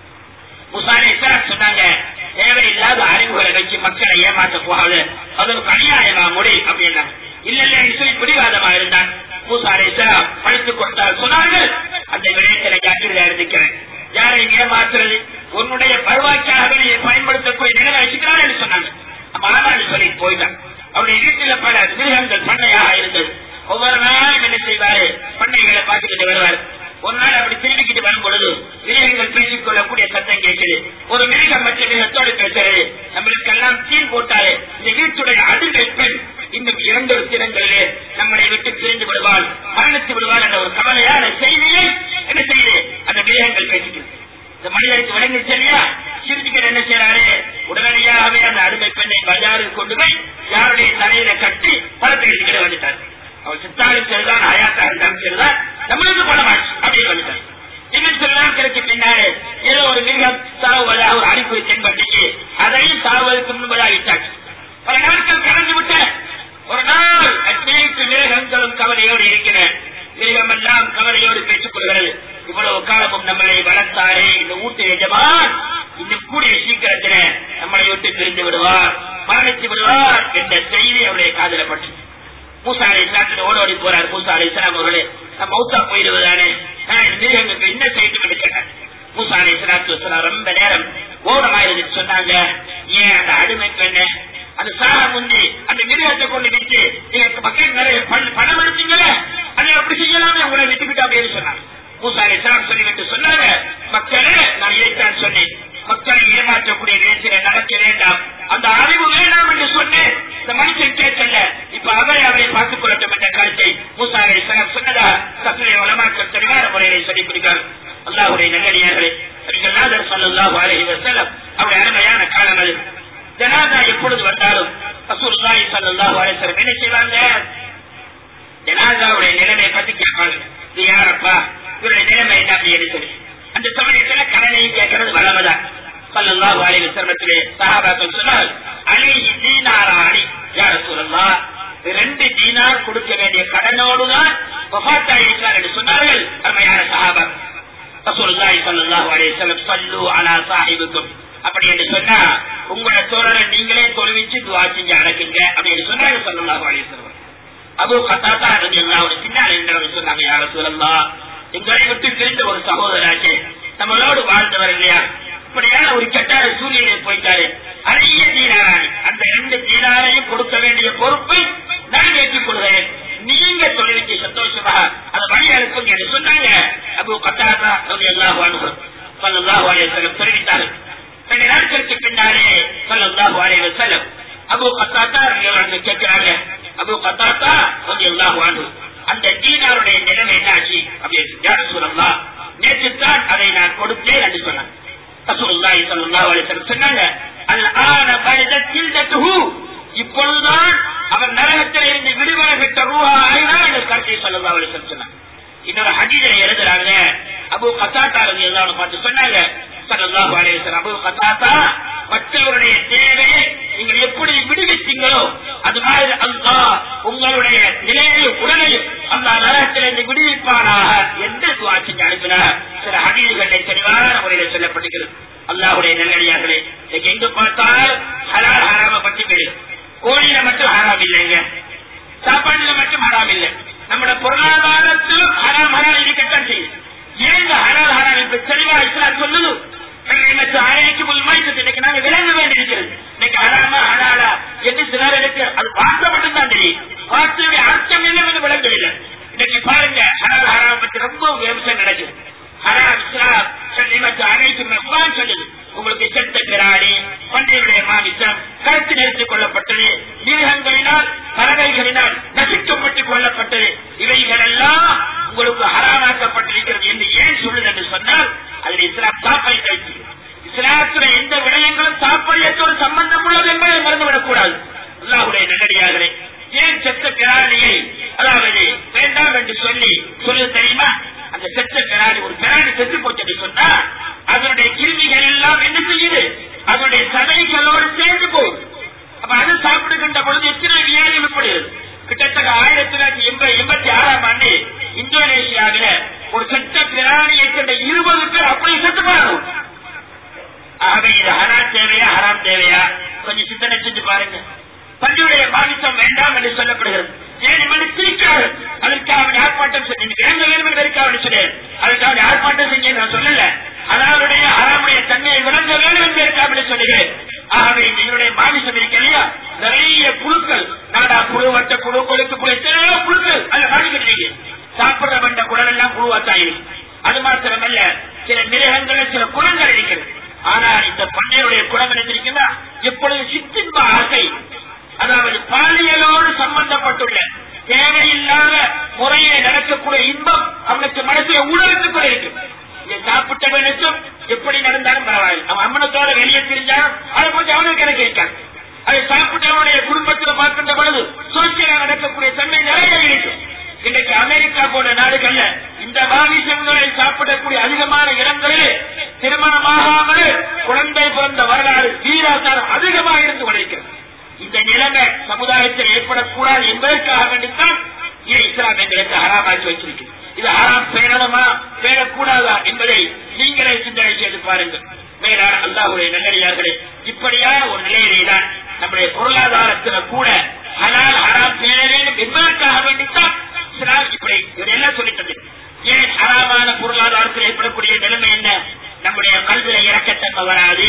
முசாரி இஸ்லாம் சொன்னாங்க தேவையில்லாத அறிவுகளை வச்சு மக்களை ஏமாற்ற போகாது அது ஒரு அநியாயமா முடி அப்படின்னா இல்ல இல்ல என்று சொல்லி பிடிவாதமா இருந்தான் மூசாரி இஸ்லாம் படித்துக் கொடுத்தால் சொன்னார்கள் அந்த விடயத்தில் ஜாக்கிரதை இருந்திருக்கிறேன் யாரையும் ஏமாற்றுறது உன்னுடைய பருவாக்காக நீ பயன்படுத்தக்கூடிய நிலைமை வச்சுக்கிறான் என்று சொன்னாங்க மாநாடு சொல்லி போயிட்டான் அவருடைய வீட்டில் பல மிருகங்கள் பண்ணையாக இருந்தது ஒவ்வொரு நாளும் என்ன செய்வாரு பண்ணைகளை பார்த்துக்கிட்டு வருவார் ஒரு நாள் அப்படி திரும்பிக்கிட்டு வரும் பொழுது மிருகங்கள் பேசிக் கொள்ளக்கூடிய சத்தம் கேட்குது ஒரு மிருகம் மற்ற மிருகத்தோடு பேசுறது நம்மளுக்கெல்லாம் தீன் போட்டாரு இந்த வீட்டுடைய அடிமை பெண் இன்னும் இரண்டு தினங்களிலே நம்மளை விட்டு பிரிந்து விடுவாள் மரணித்து விடுவாள் என்ற ஒரு கவலையான செய்தியை என்ன செய்யுது அந்த மிருகங்கள் பேசிக்கிறது இந்த மனிதனுக்கு விளங்கிச்சு இல்லையா சிரிச்சுக்கிற என்ன செய்யறாரு உடனடியாகவே அந்த அடிமை பெண்ணை பஜாருக்கு கொண்டு போய் யாருடைய தலையில கட்டி பணத்தை எடுத்துக்கிட்டு வந்துட்டார் அவர் சித்தாலும் சரிதான் அயாத்தா இருந்தாலும் சரிதான் நம்மளுக்கு பணமாச்சு அப்படின்னு வந்துட்டார் இன்னும் சில நாட்களுக்கு பின்னாலே ஏதோ ஒரு மிருகம் சாவுவதாக ஒரு அறிப்பு தென்பட்டுச்சு அதையும் சாவுவதற்கு முன்பதாக இட்டாச்சு பல நாட்கள் கடந்து விட்ட ஒரு நாள் அனைத்து மிருகங்களும் கவலையோடு இருக்கிற மிருகம் எல்லாம் கவலையோடு பேசிக் கொள்கிறது இவ்வளவு காலமும் நம்மளை வளர்த்தாரே இந்த ஊட்டு எஜமான் இன்னும் கூடிய சீக்கிரத்தில நம்மளை விட்டு பிரிந்து விடுவார் மரணித்து விடுவார் என்ற செய்தி அவருடைய காதலப்பட்டு மூசா அலி இஸ்லாத்தில் ஓடோடி போறார் மூசா அலி இஸ்லாம் அவர்களே நம்ம மௌத்தா போயிடுவதானே நான் இந்த மிருகங்களுக்கு என்ன செய்யணும் என்று கேட்டார் மூசா அலி இஸ்லாத்து வசலாம் ரொம்ப நேரம் ஓடமாயிருதுன்னு சொன்னாங்க ஏன் அந்த அடிமை பெண்ண அந்த சார முந்தி அந்த மிருகத்தை கொண்டு விட்டு நீங்க மக்கள் நிறைய பண- பணம் எடுத்தீங்களே அதை அப்படி செய்யலாமே உங்களை விட்டுவிட்டு அப்படின்னு சொன்னாங்க மூசா அலி இஸ்லாம் சொல்லிவிட்டு சொன்னாங்க மக்களே நான் இதைத்தான் சொன்னேன் மக்களை ஏமாற்றக்கூடிய நேரத்தில் நடக்க வேண்டாம் அந்த அறிவு வேண்டாம் என்று சொன்னேன் இந்த மனுஷன் கேட்கல இப்ப அவரை அவரை பார்த்துக் கொள்ளட்டும் என்ற கருத்தை மூசா அலி இஸ்லாம் சொன்னதா தன்னுடைய வளமாக்கம் தெளிவான முறையிலே சொல்லிக் கொடுக்கிறார் அல்லாஹுடைய நல்லடியார்களே நாதர் சல்லாஹூ அலஹி வசல்லம் அவருடைய அருமையான காலம் அது ஜனாதா எப்பொழுது வந்தாலும் ரசூலுல்லாஹி ஸல்லல்லாஹு அலைஹி வஸல்லம் என்ன செய்வாங்க ஜனாதாவுடைய நிலைமையை பத்தி கேட்பாங்க இது யாரப்பா இவருடைய நிலைமை என்ன அப்படின்னு சொல்லி அந்த சமயத்துல கடனையும் கேட்கறது வளமதான் சல்லல்லாஹு அலைஹி வஸல்லத்திலே சஹாபாக்கள் சொன்னால் அலைஹி தீனாரா அலி யா ரசூலல்லாஹ் ரெண்டு தீனார் கொடுக்க வேண்டிய கடனோடுதான் வஃபாத்தாயிருக்கிறார் என்று சொன்னார்கள் அருமையான சஹாபா ரசூலுல்லாஹி ஸல்லல்லாஹு அலைஹி வஸல்லம் ஸல்லு அலா சாஹிபிக்கும் அப்படி என்று சொன்னா உங்களோட தோழரை நீங்களே தொழுவிச்சு துவா செஞ்சு அடக்குங்க அப்படின்னு சொன்னாங்க ஸல்லல்லாஹு அலைஹி வஸல்லம் அபு கத்தாத்தா ரலியல்லாஹு பின்னால் என்றவர் சொன்னாங்க யா ரசூலல்லாஹ் எங்களை விட்டு பிரிந்த ஒரு சகோதராச்சே நம்மளோடு வாழ்ந்தவர் இல்லையா இப்படியான ஒரு கெட்டார சூரியனை போயிட்டாரு அரிய தீனாராணி அந்த ரெண்டு தீனாரையும் கொடுக்க வேண்டிய பொறுப்பை நான் ஏற்றுக் கொள்கிறேன் நீங்க தொழிலுக்கு சந்தோஷமா அதை வழி அனுப்புங்க என்று சொன்னாங்க அபு கத்தாத்தா ரலியல்லாஹு அன்ஹு ஸல்லல்லாஹு அலைஹி வஸல்லம் தெரிவித்தார்கள் ரெண்டு நாட்களுக்கு பின்னாலே ஸல்லல்லாஹு அலைஹி வஸல்லம் அபு கத்தாத்தா ரலியல்லாஹு கேட்கிறாங்க அபு கத்தாத்தா ரலியல்லாஹு அன்ஹு அந்த தீனாருடைய நிலைமை என்ன ஆச்சு அப்படின்னு யார் சொல்லலாம் நேற்று தான் அதை நான் கொடுத்தேன் என்று சொன்னான் ரசூலுல்லாஹி ஸல்லல்லாஹு அலைஹி வஸல்லம் சொன்னாங்க அல் ஆன பரதத் ஜில்தத்துஹு இப்பொழுதுதான் அவர் நரகத்தில் இருந்து விடுதலை பெற்ற ரூஹா ஆயினார் என்று கருத்தை ஸல்லல்லாஹு அலைஹி வஸல்லம் சொன்னாங்க இன்னொரு ஹதீஸில் எழுதுறாங்க அபு கத்தாத்தா ரலியல்லாஹு பார்த்து சொன்னாங்க ஸல்லல்லாஹு அலைஹி வஸல்லம் அபு கத்தாத்தா மற்றவருடைய தேவையை நீங்கள் எப்படி விடுவித்தீங்களோ அது மாதிரி அல்லாஹ் உங்களுடைய நிலையையும் உடலையும் அல்லாஹ் நரகத்திலிருந்து விடுவிப்பானாக என்று துவா செஞ்சு அனுப்பினார் சில ஹதீதுகளை தெளிவான முறையில் சொல்லப்படுகிறது அல்லாஹுடைய நல்லடியார்களே இன்னைக்கு எங்கு பார்த்தால் ஹலால் ஹராம பற்றி பேரு கோழியில மட்டும் ஹராம் இல்லைங்க சாப்பாடுல மட்டும் ஹராம் இல்லை நம்முடைய பொருளாதாரத்திலும் ஹராம் ஹராம் இருக்கத்தான் செய்யுது ஏன் இந்த ஹலால் ஹராம் இப்ப தெளிவா இஸ்லாம் சொல்லுது எனக்கு அரைக்கு முன்மைக்கு இன்னைக்கு நாங்க விளங்க வேண்டியிருக்கிறது இன்னைக்கு ஹராமா ஹலாலா என்று சிலர் எனக்கு அது பார்க்க மட்டும்தான் தெரியும் வார்த்தையுடைய அர்த்தம் என்னன்னு விளங்கவில்லை இன்னைக்கு பாருங்க ஹலால் ஹராம் பத்தி ரொம்ப விமர்சனம் நடக்குது ஹராம் இஸ்லாம் நிமத்து அனைத்து மாமிசம் குரான் சொல்லுது உங்களுக்கு செத்த பிராணி பன்றியுடைய மாமிசம் கருத்து நிறுத்திக் கொள்ளப்பட்டது மிருகங்களினால் பறவைகளினால் நசுக்கப்பட்டுக் கொள்ளப்பட்டது இவைகள் எல்லாம் உங்களுக்கு ஹராமாக்கப்பட்டிருக்கிறது என்று ஏன் சொல்லுது என்று சொன்னால் அதில் இஸ்லாம் சாப்பை கழிச்சு இஸ்லாத்துல எந்த விடயங்களும் சாப்படியத்தோடு சம்பந்தம் உள்ளது என்பதை மறந்துவிடக் கூடாது அல்லாஹுடைய நல்லடியார்களே ஏன் செத்த பிராணியை அதாவது வேண்டாம் என்று சொல்லி சொல்லு தெரியுமா அந்த செத்த பிராணி ஒரு பிராணி செத்து போச்சு என்று சொன்னா அதனுடைய கிருமிகள் எல்லாம் என்ன செய்யுது அதனுடைய சதைகளோடு சேர்ந்து போகுது அப்ப அது சாப்பிடுகின்ற பொழுது எத்தனை வியாதிகள் ஏற்படுகிறது கிட்டத்தட்ட ஆயிரத்தி தொள்ளாயிரத்தி எண்பது எண்பத்தி ஆறாம் ஆண்டு இந்தோனேஷியாவில ஒரு செத்த பிராணியை கண்ட இருபது பேர் அப்படி செத்து போறாங்க ஆகவே இது ஹராம் தேவையா ஹராம் தேவையா கொஞ்சம் சிந்தனை செஞ்சு பாருங்க பள்ளியுடைய மாமிசம் வேண்டாம் என்று சொல்லப்படுகிறது ஏன் இவனை திரிக்கிறார்கள் அதற்காக அவன் ஆர்ப்பாட்டம் செஞ்சு வேங்க வேண்டும் இருக்காக சொன்னேன் அதற்காக ஆர்ப்பாட்டம் செஞ்சு நான் சொல்லல அதாவுடைய ஹராமுடைய தன்மையை விளங்க வேண்டும் என்பதற்காக சொல்லுகிறேன் ஆகவே இந்த இதனுடைய மாமிசம் இருக்கு இல்லையா நிறைய புழுக்கள் நாடா புழு வட்ட புழு கொழுக்கு புழு எத்தனையோ புழுக்கள் அதை மாடிக்கிட்டு சாப்பிடுற வந்த குடல் எல்லாம் புழுவாத்தான் இருக்கு அது மாத்திரமல்ல சில மிருகங்கள் சில குணங்கள் இருக்கிறது ஆனால் இந்த பண்ணையுடைய குணங்கள் இருக்கின்றா எப்பொழுது சித்தின்ப ஆசை அதாவது பாலியலோடு சம்பந்தப்பட்டுள்ள தேவையில்லாத முறையை நடக்கக்கூடிய இன்பம் அவனுக்கு மனசுல உணர்ந்து கூட இருக்கும் இதை சாப்பிட்டவனுக்கும் எப்படி நடந்தாலும் பரவாயில்லை அவன் அம்மனத்தோட வெளியே தெரிஞ்சாலும் அதை கொஞ்சம் அவனுக்கு எனக்கு இருக்காது அதை சாப்பிட்டவனுடைய குடும்பத்தில் பார்க்கின்ற பொழுது சோசியலா நடக்கக்கூடிய தன்மை நிறைய இருக்கும் இன்றைக்கு அமெரிக்கா போன்ற நாடுகள்ல இந்த மாமிசங்களை சாப்பிடக்கூடிய அதிகமான இடங்களில் திருமணமாகாமல் குழந்தை பிறந்த வரலாறு வீராசாரம் அதிகமாக இருந்து கொண்டிருக்கிறது இந்த நிலைமை சமுதாயத்தில் ஏற்படக்கூடாது என்பதற்காக வேண்டித்தான் இது இஸ்லாம் எங்களுக்கு ஹராமாக்கி வச்சிருக்கு இது ஹராம் பேரணுமா பேரக்கூடாதா என்பதை நீங்களே சிந்தனை செய்து பாருங்கள் மேலான அல்லாஹுடைய நல்லடியார்களே இப்படியான ஒரு நிலையிலே தான் நம்முடைய பொருளாதாரத்தில் கூட ஹலால் ஹராம் பேர வேண்டும் என்பதற்காக வேண்டித்தான் இஸ்லாம் இப்படி இதெல்லாம் சொல்லித்தது ஏன் ஹராமான பொருளாதாரத்தில் ஏற்படக்கூடிய நிலைமை என்ன நம்முடைய கல்வியில இறக்கத்தன்மை வராது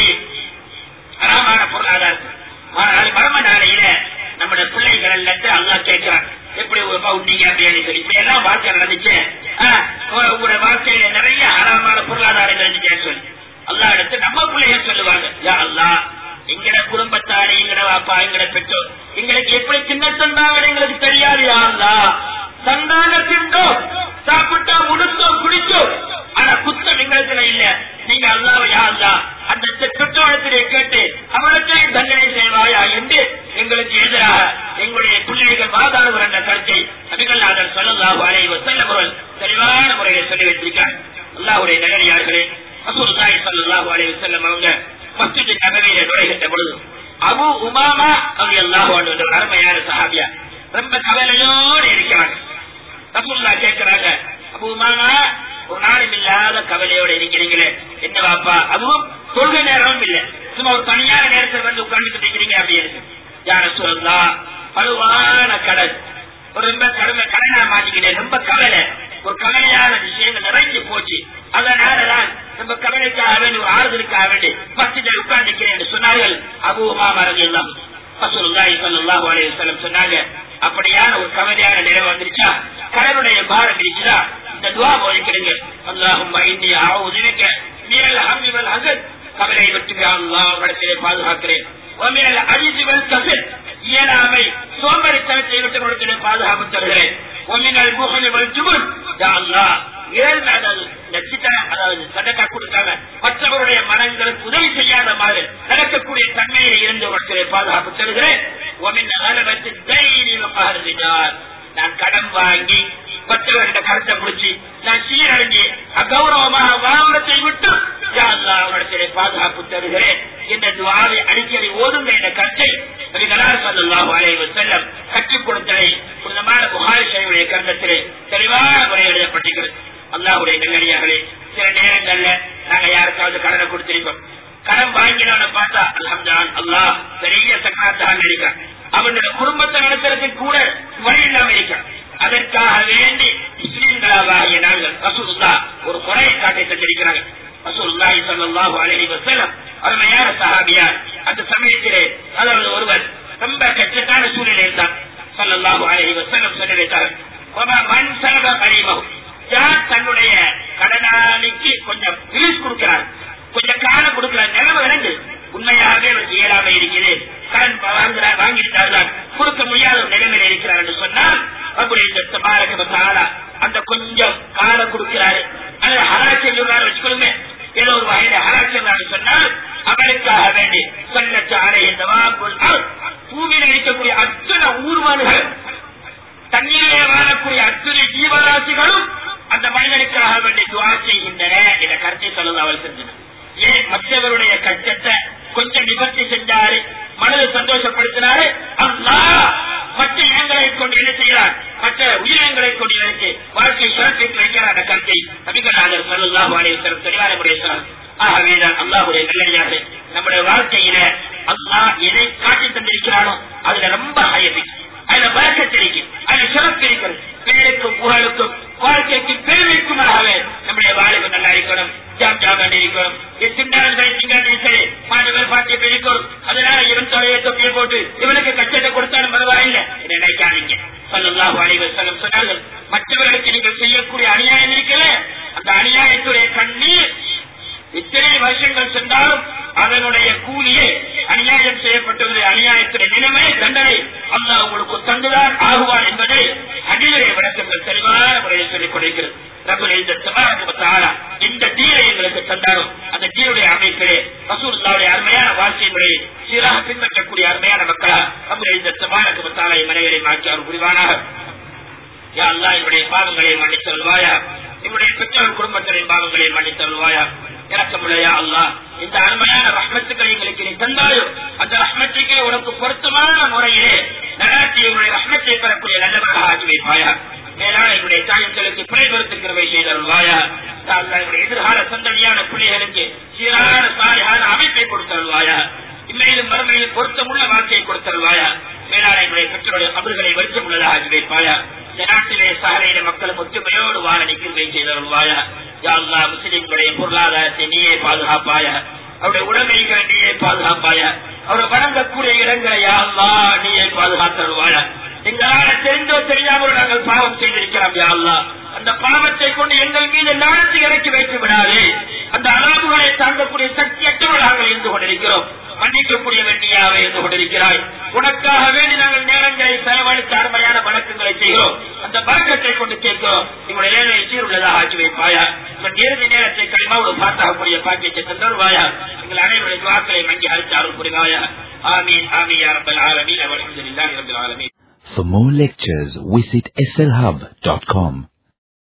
ஹராமான பொருளாதாரத்தில் ஆனால் மர்ம நாளையில நம்முடைய பிள்ளைகள் எல்லாம் அல்லா கேட்கிறான் எப்படி ஒரு பவுண்டிங்க அப்படின்னு சொல்லி இப்படி எல்லாம் வாழ்க்கை நடந்துச்சு ஆ, உங்க- உங்களுடைய வாழ்க்கையில நிறைய ஹராமான பொருளாதாரங்கள் இருந்துச்சுன்னு சொல்லி அல்லா எடுத்து நம்ம பிள்ளைகள் சொல்லுவாங்க யா அல்லா எங்கட குடும்பத்தாரு எங்கட வாப்பா எங்கட பெற்றோர் எங்களுக்கு எப்படி சின்ன தந்தாங்க எங்களுக்கு தெரியாது யா அல்லா தந்தாங்க தின்றோம் சாப்பிட்டோம் உடுத்தோம் குடிச்சோம் ஆனா குத்தம் எங்களுக்கு இல்ல நீங்க அல்லாஹ் யா அல்லா அந்த பெற்றோரத்திலே கேட்டு அவனுக்கே தண்டனை செய்வாயா என்று எங்களுக்கு எதிராக எங்களுடைய பிள்ளைகள் வாதாடுவர் என்ற கருத்தை நபிகள்நாதர் சொல்லல்லாஹு அலைஹி வஸல்லம் அவர்கள் தெளிவான முறையில் சொல்லி வைத்திருக்கார் அல்லாஹ்வுடைய நல்லடியார்களே ரசூலுல்லாஹி ஸல்லல்லாஹு அலைஹி வஸல்லம் அவங்க மஸ்ஜித் நபவியில நுழைகின்ற பொழுது அபு உமாமா ரலியல்லாஹு அன்ஹு என்ற ஒரு அருமையான சஹாபியா ரொம்ப கவலையோடு இருக்கிறாங்க ரசூல்லா கேட்கிறாங்க அபு உமாமா ஒரு நாளும் இல்லாத கவலையோட இருக்கிறீங்களே என்ன வாப்பா அதுவும் தொழுகை நேரமும் இல்ல சும்மா ஒரு தனியான நேரத்தில் வந்து உட்கார்ந்துட்டு இருக்கிறீங்க அப்படின்னு யார சொல்லலாம் பழுவான கடல் ஒரு ரொம்ப கடமை கடனா மாட்டிக்கிட்டேன் ரொம்ப கவலை ஒரு கவலையான விஷயங்கள் நிறைஞ்சு போச்சு அதனாலதான் ரொம்ப கவலைக்காக வேண்டி ஒரு ஆறுதலுக்காக வேண்டி மஸ்ஜிதில் உட்கார்ந்துக்கிறேன் என்று சொன்னார்கள் அபூமா மரங்க எல்லாம் ரசூலுல்லாஹி ஸல்லல்லாஹு அலைஹி வஸல்லம் சொன்னாங்க அப்படியான ஒரு கவலையான நிலை வந்துருச்சா கடனுடைய பாரம் இருந்துச்சா இந்த துவா போதிக்கிறீங்க அல்லாஹும்ம இன்னி அஊது பிக மினல் ஹம்மி வல் ஹஸன் கவலை விட்டு அல்லாஹ் இடத்திலே பாதுகாக்கிறேன் வமினல் அஜிசி வல் கஸல் இயலாமை சோம்பரித்தனத்தை விட்டு கொடுக்கிறேன் பாதுகாப்பு தருகிறேன் ஒமினல் முகலி வல் ஜுபுன் யா அல்லாஹ் ஏழ்மை அதாவது லட்சித்த அதாவது சதக்கா கொடுத்தாங்க மற்றவருடைய மனங்களுக்கு உதவி செய்யாத மாதிரி நடக்கக்கூடிய தன்மையில இருந்து ஒருத்தரை பாதுகாப்பு தருகிறேன் ஒமின் அளவத்து தைரியம் பாருகிறார் நான் கடன் வாங்கி மற்றவர்கிட்ட கருத்தை முடிச்சு நான் சீரழிஞ்சு அகௌரவமாக வாகனத்தை விட்டு யா அல்லாஹ் அவரிடத்திலே பாதுகாப்பு தருகிறேன் என்ற துவாவை அடிக்கடி ஓதுங்க என்ற கருத்தை நபிகளார் ஸல்லல்லாஹு அலைஹி வஸல்லம் கற்றுக் கொடுத்ததை புனிதமான புகாரி ஷரீஃபுடைய கருத்தத்திலே தெளிவான முறையில் எழுதப்பட்டிருக்கிறது அல்லாஹ்வுடைய நல்லடியார்களே சில நேரங்கள்ல நாங்க யாருக்காவது கடனை கொடுத்திருக்கோம் கடன் வாங்கினவனை பார்த்தா அல்ஹம்தான் அல்லாஹ் பெரிய சக்கராத்தான் இருக்கான் அவனுடைய குடும்பத்தை நடத்துறதுக்கு கூட வழி இல்லாம இருக்கான் அதற்காக வேண்டி முஸ்லீம்களாகிய நாங்கள் ரசூலுல்லா ஒரு குறையை காட்டி தந்திருக்கிறாங்க ரசூலுல்லாஹி ஸல்லல்லாஹு அலைஹி வஸல்லம் அருமையான சஹாபியார் அந்த சமயத்திலே அதாவது ஒருவர் ரொம்ப கஷ்டத்தான சூழ்நிலை இருந்தார் ஸல்லல்லாஹு அலைஹி வஸல்லம் சொல்லி வைத்தார் "வமா மன் சலப கரீமஹு." யார் தன்னுடைய கடனாளிக்கு கொஞ்சம் ரிலீஸ் கொடுக்கிறார் கொஞ்சம் வேண்டி சொல்லச்சாலை இந்த வாக்குள் பூமியில் இருக்கக்கூடிய அத்தனை ஊர்வன்கள் தண்ணீரிலே வாழக்கூடிய அத்துணை ஜீவராசிகளும் அந்த மனிதனுக்காக வேண்டி துவா செய்கின்றன என்ற கருத்தை சொல்லுவது அவள் செஞ்சனர் ஏன் மற்றவருடைய கஷ்டத்தை கொஞ்சம் நிவர்த்தி செஞ்சாரு மனதை சந்தோஷப்படுத்தினாரு அல்லா மற்ற இனங்களை கொண்டு என்ன செய்கிறார் மற்ற உயிரினங்களை கொண்டு எனக்கு வாழ்க்கை சிறப்பித்து வைக்கிறார் அந்த கருத்தை நபிகளாளர் சல்லாஹு அலைவசரம் தெளிவான முறையில் ஆகவேதான் அல்லாஹுடைய நல்லடியாக நம்முடைய வாழ்க்கையில அல்லாஹ் எதை காட்டி தந்திருக்கிறானோ அதுல ரொம்ப ஹயபி அதுல வழக்கத்திற்கு அதுல சிறப்பு இருக்கிறது பேருக்கும் புகழுக்கும் வாழ்க்கைக்கு பெருமைக்குமாகவே நம்முடைய வாழ்வு நல்லா இருக்கணும் ஜாம் ஜாம் இருக்கணும் எத்தினாலும் திங்கள் சரி மாணவர் பாட்டிய பிடிக்கும் அதனால இவன் தொகையை தொப்பியை போட்டு இவனுக்கு கச்சத்தை கொடுத்தாலும் பரவாயில்லை இதை நினைக்காதீங்க சொல்லலாம் அனைவர் செல்லும் சொன்னார்கள் மற்றவர்களுக்கு நீங்கள் செய்யக்கூடிய அநியாயம் இருக்கல அந்த அநியாயத்துடைய கண்ணீர் இத்தனை வருஷங்கள் சென்றாலும் அதனுடைய கூலியே அநியாயம் செய்யப்பட்டவருடைய அநியாயத்துடைய நிலைமை தண்டனை அல்லாஹ் உங்களுக்கு தந்துதான் ஆகுவார் என்பதை அடிவரை விளக்கங்கள் தெளிவான முறையில் சொல்லிக் கொடுக்கிறது ரகுல் இந்த தாரா இந்த தீரை எங்களுக்கு தந்தாலும் அந்த தீருடைய அமைப்பிலே ரசூல்லாவுடைய அருமையான வாழ்க்கை முறையை சீராக பின்பற்றக்கூடிய அருமையான மக்களா ரகுல் இந்த தபாரக்கு தாரை மனைகளை மாற்றி அவர் புரிவானாக யா அல்லா என்னுடைய பாவங்களை மன்னித்து சொல்வாயா என்னுடைய பெற்றோர் குடும்பத்தின் பாவங்களை மன்னித்து சொல்வாயா இறக்கமுடையா அல்லா இந்த அருமையான ரஹ்மத்துக்களை எங்களுக்கு நீ தந்தாயோ அந்த ரஹ்மத்துக்கே உனக்கு பொருத்தமான முறையிலே நடாத்தி உன்னுடைய ரஹ்மத்தை பெறக்கூடிய நல்லவராக ஆக்கி வைப்பாயா மேலான என்னுடைய தாயங்களுக்கு பிழை பொருத்துக்கிறவை செய்தருள்வாயா என்னுடைய எதிர்கால சந்ததியான பிள்ளைகளுக்கு சீரான சாலையான அமைப்பை கொடுத்தருள்வாயா இம்மையிலும் மறுமையிலும் பொருத்தமுள்ள வாழ்க்கையை கொடுத்தருள்வாயா மேலான என்னுடைய பெற்றோருடைய கபர்களை வெளிச்சம் உள்ளதாக ஆக்கி வைப்பாயா இந்த நாட்டிலே சாலையில மக்களும் ஒற்றுமையோடு வாழ நிற்கிறவை செய்தருள்வாயா யாழ்லா முஸ்லிம்களுடைய பொருளாதாரத்தை நீயே பாதுகாப்பாய அவருடைய உடைமைகளை நீயே பாதுகாப்பாய அவரை வணங்கக்கூடிய இடங்களை யாழ்லா நீயே பாதுகாத்தருவாயா எங்களால தெரிந்தோ தெரியாமலோ நாங்கள் பாவம் செய்திருக்கிறோம் யாழ்லா அந்த பாவத்தை கொண்டு எங்கள் மீது நாளத்தை இறக்கி வைத்து விடாது அந்த அளவுகளை தாங்கக்கூடிய சக்தியற்றவர்கள் நாங்கள் இருந்து கொண்டிருக்கிறோம் மன்னிக்கக்கூடிய வேண்டியாவே இருந்து கொண்டிருக்கிறாய் உனக்காக வேண்டி நாங்கள் நேரங்களை செலவழித்து அருமையான வழக்கங்களை செய்கிறோம் அந்த வழக்கத்தை கொண்டு கேட்கிறோம் உங்களுடைய ஏழை சீருள்ளதாக ஆக்கி வைப்பாயா உங்கள் இறுதி நேரத்தை களிமாவோடு பார்த்தாகக்கூடிய பாக்கியத்தை தந்தருவாயா எங்கள் அனைவருடைய வாக்களை மங்கி அளித்தாரும் புரிவாயா ஆமீன் ஆமீன் ரப்பல் ஆலமீன் அவர்கள் ரப்பல் ஆலமீன் For more lectures, visit slhub.com.